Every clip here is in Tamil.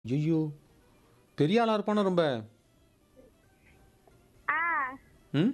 ஐயோ பெரிய ஆளா இருப்பானோ ரொம்ப ஆ ம்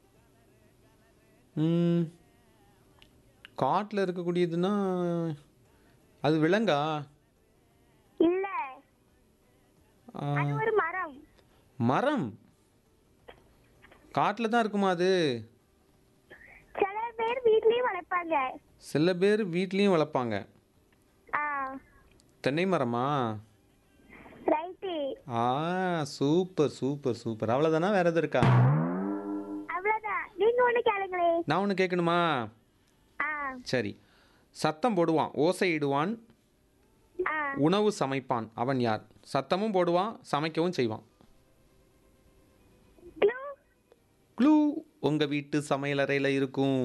ம் காட்டில் இருக்கக்கூடியதுன்னா அது விலங்கா இல்ல ஆ, அது ஒரு மரம் மரம் காட்டில் தான் இருக்குமா அது சில பேர் வீட்லயும் வளர்ப்பாங்க சில பேர் வீட்லேயும் வளர்ப்பாங்க ஆ தென்னை மரமா ரைட்டு ஆ சூப்பர் சூப்பர் சூப்பர் அவ்வளோதானா வேற எதுவும் இருக்கா அவ்வளவுதான் நீங்க ஒண்ணு கேளுங்களே நான் ஒன்று கேட்கணுமா ஆ சரி சத்தம் போடுவான் ஓசையிடுவான் ஆ உணவு சமைப்பான் அவன் யார் சத்தமும் போடுவான் சமைக்கவும் செய்வான் க்ளூ க்ளூ உங்கள் வீட்டு சமையலறையில் இருக்கும்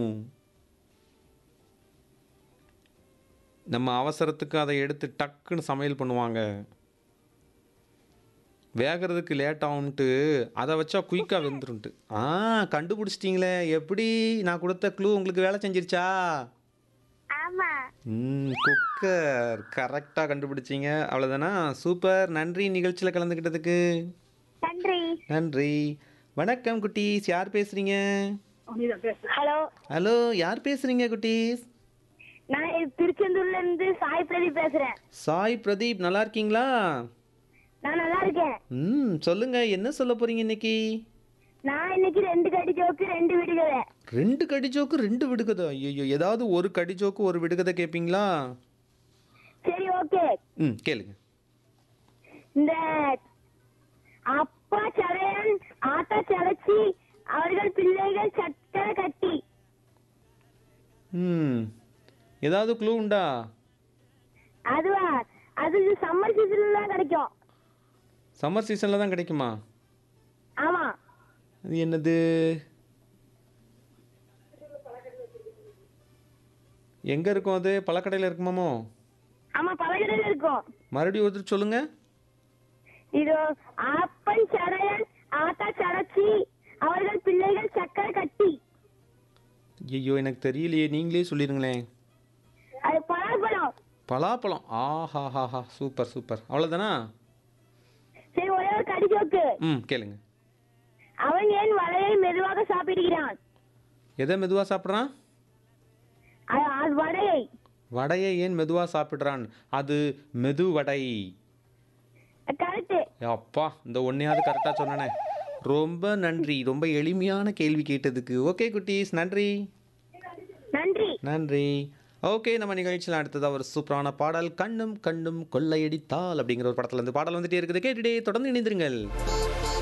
நம்ம அவசரத்துக்கு அதை எடுத்து டக்குன்னு சமையல் பண்ணுவாங்க வேகிறதுக்கு லேட் ஆகும்ட்டு அதை வச்சா குயிக்காக வெந்துருன்ட்டு ஆ கண்டுபிடிச்சிட்டிங்களே எப்படி நான் கொடுத்த க்ளூ உங்களுக்கு வேலை செஞ்சிருச்சா ஆமா ம் குக்கர் கரெக்டாக கண்டுபிடிச்சிங்க அவ்வளோதானா சூப்பர் நன்றி நிகழ்ச்சியில் கலந்துக்கிட்டதுக்கு நன்றி நன்றி வணக்கம் குட்டீஸ் யார் பேசுகிறீங்க ஹலோ ஹலோ யார் பேசுகிறீங்க குட்டீஸ் நான் திருச்செந்தூர்ல இருந்து சாய் பிரதீப் பேசுறேன் சாய் பிரதீப் நல்லா இருக்கீங்களா நான் நல்லா இருக்கேன் ம் சொல்லுங்க என்ன சொல்ல போறீங்க இன்னைக்கு நான் இன்னைக்கு ரெண்டு கடி ஜோக்கு ரெண்டு விடுகதை ரெண்டு கடி ஜோக்கு ரெண்டு விடுகதை ஐயோ ஏதாவது ஒரு கடி ஜோக்கு ஒரு விடுகதை கேட்பீங்களா சரி ஓகே ம் கேளுங்க இந்த அப்பா சடையன் ஆட்டா சளைச்சி அவர்கள் பிள்ளைகள் சட்டை கட்டி ம் ஏதாவது க்ளூ உண்டா அதுவா அது சம்மர் சீசன்ல தான் கிடைக்கும் சம்மர் சீசனில் தான் கிடைக்குமா ஆமா அது என்னது எங்கே இருக்கும் அது பழக்கடையில் இருக்குமாமோ ஆமா பழகடையில இருக்கும் மறுபடியும் ஒருத்தர் சொல்லுங்க இது அப்பன் சடையன் ஆட்டா சடைச்சி அவர்கள் பிள்ளைகள் சக்கரை கட்டி ஐயோ எனக்கு தெரியலையே நீங்களே சொல்லிடுங்களேன் அது பலாப்பழம் பலாப்பழம் ஆஹாஹாஹா சூப்பர் சூப்பர் அவ்வளோதானா சரி ஒரே ஒரு கடி ஜோக்கு ம் கேளுங்க அவன் ஏன் வலையை மெதுவாக சாப்பிடுகிறான் எதை மெதுவாக சாப்பிட்றான் அது- அது வடையை வடையை ஏன் மெதுவாக சாப்பிட்றான் அது மெது வடை கரெக்ட் அப்பா இந்த ஒன்றையாவது கரெக்டாக சொன்னனே ரொம்ப நன்றி ரொம்ப எளிமையான கேள்வி கேட்டதுக்கு ஓகே குட்டீஸ் நன்றி நன்றி நன்றி ஓகே நம்ம நிகழ்ச்சியில் அடுத்ததாக ஒரு சூப்பரான பாடல் கண்ணும் கண்ணும் கொள்ளையடித்தால் அப்படிங்கிற ஒரு படத்துல இருந்து பாடல் வந்துட்டே இருக்குது கேட்டுட்டே தொடர்ந்து இணைந்திருங்கள்